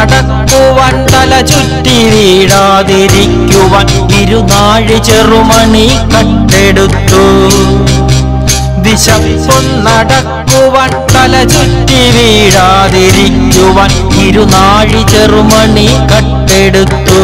നടക്കുവാൻ തല ചുറ്റി വീഴാതിരിക്കുവാൻ ഇരുനാഴി ചെറുമണി കട്ടെടുത്തു വിശപ്പും നടക്കുവാൻ തല ചുറ്റി വീഴാതിരിക്കുവാൻ ഇരുനാഴി ചെറുമണി കട്ടെടുത്തു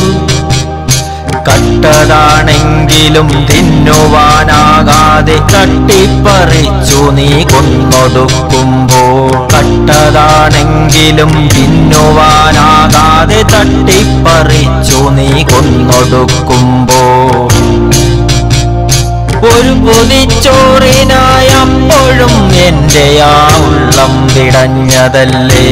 കട്ടതാണെങ്കിലും തിന്നുവാനാകാതെ തട്ടിപ്പറിച്ചു നീ കൊന്നൊടുക്കുമ്പോൾ കട്ടതാണെങ്കിലും തിന്നുവാനാകാതെ തട്ടിപ്പറിച്ചു നീ കൊന്നൊടുക്കുമ്പോൾ ഒരു പൊതിച്ചോറിനായി അപ്പോഴും എന്റെ ആ ഉള്ളം പിടഞ്ഞതല്ലേ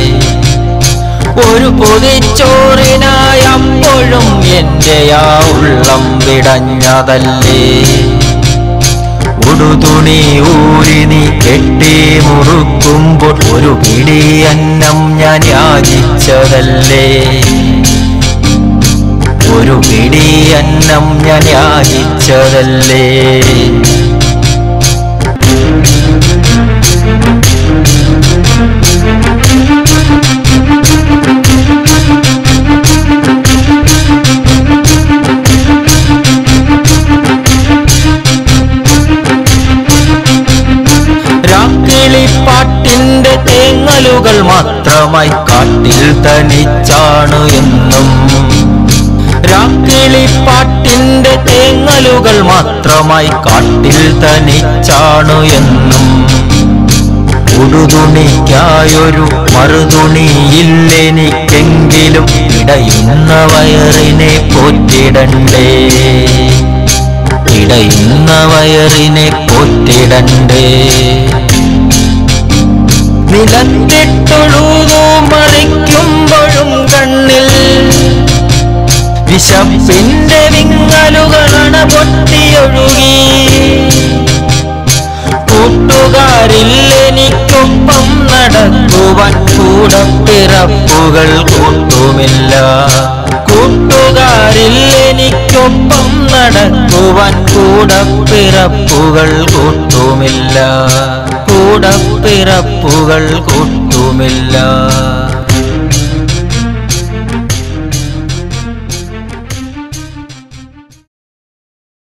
ഒരു പൊതിച്ചോറിനായി അപ്പോഴും എന്റെ ആ ഉള്ളം പിടഞ്ഞതല്ലേ ഉടുതുണി ഊരി നീ കെട്ടി മുറുക്കുമ്പോൾ ഒരു പിടി അന്നം ഞാൻ യാചിച്ചതല്ലേ ഒരു പിടി അന്നം ഞാൻ യാചിച്ചതല്ലേ രാക്കിളിപ്പാട്ടിന്റെ തേങ്ങലുകൾ മാത്രമായി കാട്ടിൽ തനിച്ചാണ് എന്നും രാക്കിളിപ്പാട്ടിന്റെ തേങ്ങലുകൾ മാത്രമായി കാട്ടിൽ തനിച്ചാണു എന്നും ഉടുതുണിക്കായൊരു മറുതുണിയില്ലെനിക്കെങ്കിലും ഇടയുന്ന വയറിനെ പോറ്റിടണ്ടേ ഇടയുന്ന വയറിനെ പോറ്റിടണ്ടേ നിലത്തിട്ടൊഴുകൂ മറിക്കുമ്പോഴും കണ്ണിൽ വിശപ്പിന്റെ വിങ്ങലുകളണ പൊട്ടിയൊഴുകി കൂട്ടുകാരിൽ എനിക്കൊപ്പം നടക്കുവാൻ കൂടപ്പിറപ്പുകൾ കൂട്ടുമില്ല കൂട്ടുകാരിൽ എനിക്കൊപ്പം നടക്കുവാൻ കൂടപ്പിറപ്പുകൾ കൂട്ടുമില്ല കൂടപ്പിറപ്പുകൾ കൂട്ടുമില്ല